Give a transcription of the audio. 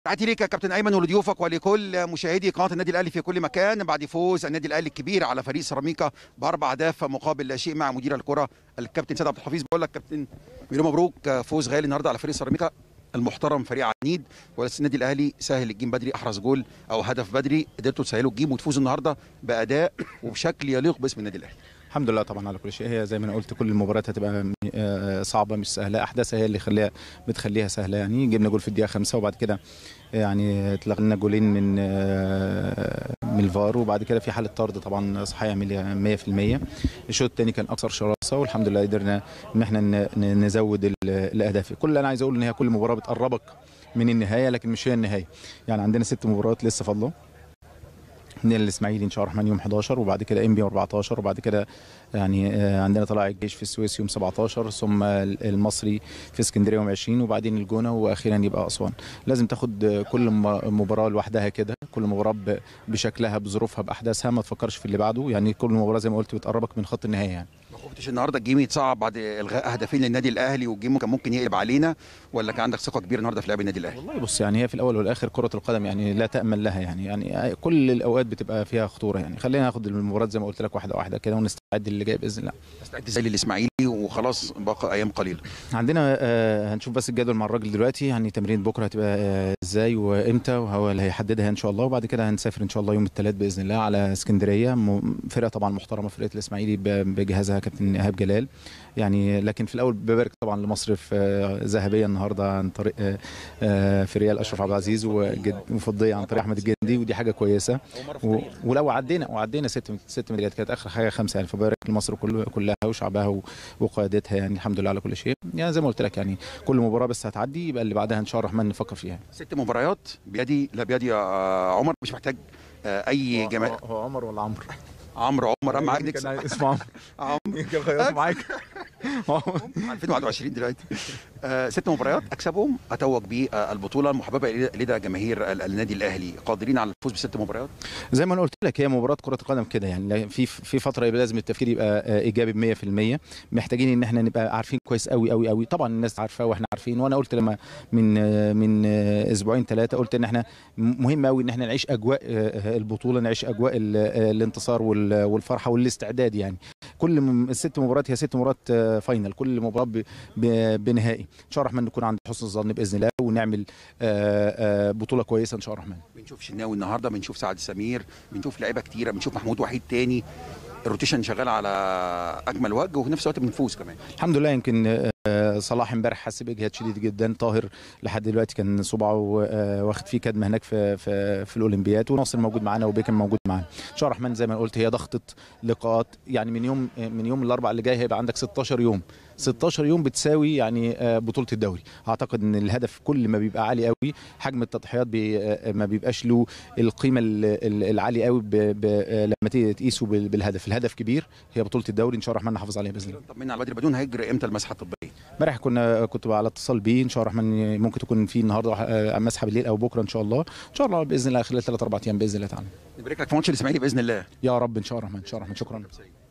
تحياتي ليك يا كابتن ايمن ولضيوفك ولكل مشاهدي قناه النادي الاهلي في كل مكان بعد فوز النادي الاهلي الكبير على فريق سيراميكا باربع اهداف مقابل لا شيء مع مدير الكره الكابتن سيد عبد الحفيظ بقول لك كابتن مليون مبروك فوز غالي النهارده على فريق سيراميكا المحترم فريق عنيد ولسه النادي الاهلي سهل الجيم بدري احرز جول او هدف بدري قدرتوا تسهلوا الجيم وتفوزوا النهارده باداء وبشكل يليق باسم النادي الاهلي الحمد لله طبعا على كل شيء هي زي ما انا قلت كل المباريات هتبقى م- آه، صعبه مش سهله احداثها هي اللي خليها بتخليها سهله يعني جبنا جول في الدقيقه خمسة وبعد كده يعني اتلغينا جولين من آه، من الفار وبعد كده في حاله طرد طبعا صحيح 100% الشوط الثاني كان اكثر شراسه والحمد لله قدرنا ان احنا ن- ن- نزود ال- الاهداف كل اللي انا عايز اقول ان هي كل مباراه بتقربك من النهايه لكن مش هي النهايه يعني عندنا ست مباريات لسه فاضله من الاسماعيلي ان شاء الله الرحمن يوم 11 وبعد كده ام بي 14 وبعد كده يعني آه، عندنا طلائع الجيش في السويس يوم 17 ثم المصري في اسكندريه يوم 20 وبعدين الجونه واخيرا يبقى اسوان لازم تاخد آه، كل م- مباراه لوحدها كده كل مباراه ب- بشكلها بظروفها باحداثها ما تفكرش في اللي بعده يعني كل مباراه زي ما قلت بتقربك من خط النهايه يعني ما خفتش النهارده الجيم يتصعب بعد الغاء هدفين للنادي الاهلي والجيم كان ممكن يقلب علينا ولا كان عندك ثقه كبيره النهارده في لعب النادي الاهلي والله بص يعني هي في الاول والاخر كره القدم يعني لا تامن لها يعني يعني كل الاوقات بتبقى فيها خطوره يعني خلينا ناخد المباراه زي ما قلت لك واحده واحده كده ونستعد للي جاي باذن الله استعد زي للاسماعيلي وخلاص بقى ايام قليله عندنا آه، هنشوف بس الجدول مع الراجل دلوقتي يعني تمرين بكره هتبقى آه، ازاي وامتى وهو اللي هيحددها ان شاء الله وبعد كده هنسافر ان شاء الله يوم الثلاث باذن الله على اسكندريه م- فرقه طبعا محترمه فرقه الاسماعيلي ب- بجهازها كابتن ايهاب جلال يعني لكن في الاول ببارك طبعا لمصر في آه، ذهبيه النهارده عن طريق آه، آه، في ريال اشرف عبد العزيز وجد- وفضيه عن طريق احمد الجندي ودي حاجه كويسه و- ولو عدينا وعدينا ست ست ميداليات كانت اخر حاجه خمسه يعني فبارك لمصر كل كلها وشعبها و- وقيادتها يعني الحمد لله على كل شيء يعني زي ما قلت لك يعني كل مباراه بس هتعدي يبقى اللي بعدها ان شاء الله الرحمن نفكر فيها ست مباريات بيدي لا بيدي يا عمر مش محتاج آه، اي جمال هو عمر ولا عمرو؟ عمرو عمر اهم حاجه نكسب اسمه عمرو عمرو يمكن غيرت معاك 2021 دلوقتي آه، ست مباريات اكسبهم اتوج بالبطوله المحببه لدى جماهير ال- النادي الاهلي قادرين على الفوز بست مباريات زي ما انا قلت لك هي مباراه كره القدم كده يعني لا- في في فتره يبقى لازم التفكير يبقى آه، ايجابي ب 100% محتاجين ان احنا نبقى عارفين كويس قوي قوي قوي طبعا الناس عارفه واحنا عارفين وانا قلت لما من آه، من آه، اسبوعين ثلاثه قلت ان احنا م- مهم قوي ان احنا نعيش اجواء آه، البطوله نعيش اجواء ال- آه، الانتصار وال- والفرحه والاستعداد يعني كل م- الست مباريات هي ست مباريات آه، فاينل كل مباراه ب- ب- بنهائي ان شاء الله الرحمن نكون عند حسن الظن باذن الله ونعمل آه، آه، بطوله كويسه ان شاء الله الرحمن بنشوف شناوي النهارده بنشوف سعد سمير بنشوف لعيبه كتيره بنشوف محمود وحيد تاني الروتيشن شغال على اكمل وجه وفي نفس الوقت بنفوز كمان الحمد لله يمكن آه، صلاح امبارح حس باجهاد شديد جدا طاهر لحد دلوقتي كان صباعه آه، واخد فيه كدمه هناك في في, في الاولمبياد وناصر موجود معانا وبيكم موجود معانا ان شاء الله الرحمن زي ما قلت هي ضغطه لقاءات يعني من يوم من يوم الاربعاء اللي جاي هيبقى عندك 16 يوم 16 يوم بتساوي يعني آه، بطوله الدوري اعتقد ان الهدف كل ما بيبقى عالي قوي حجم التضحيات بي آه، ما بيبقاش له القيمه ال- ال- العاليه قوي ب- ب- آه، لما تيجي تقيسه بال- بالهدف الهدف كبير هي بطوله الدوري ان شاء الله الرحمن نحافظ عليها باذن الله طمنا على بدري بدون هيجري امتى المسحه الطبيه امبارح كنا كنت على اتصال بيه ان شاء الله الرحمن ممكن تكون في النهارده آه، مسحه بالليل او بكره ان شاء الله ان شاء الله باذن الله خلال ثلاث اربع ايام باذن الله تعالى نبارك لك في ماتش الاسماعيلي باذن الله يا رب ان شاء الله الرحمن ان شاء الله الرحمن شكرا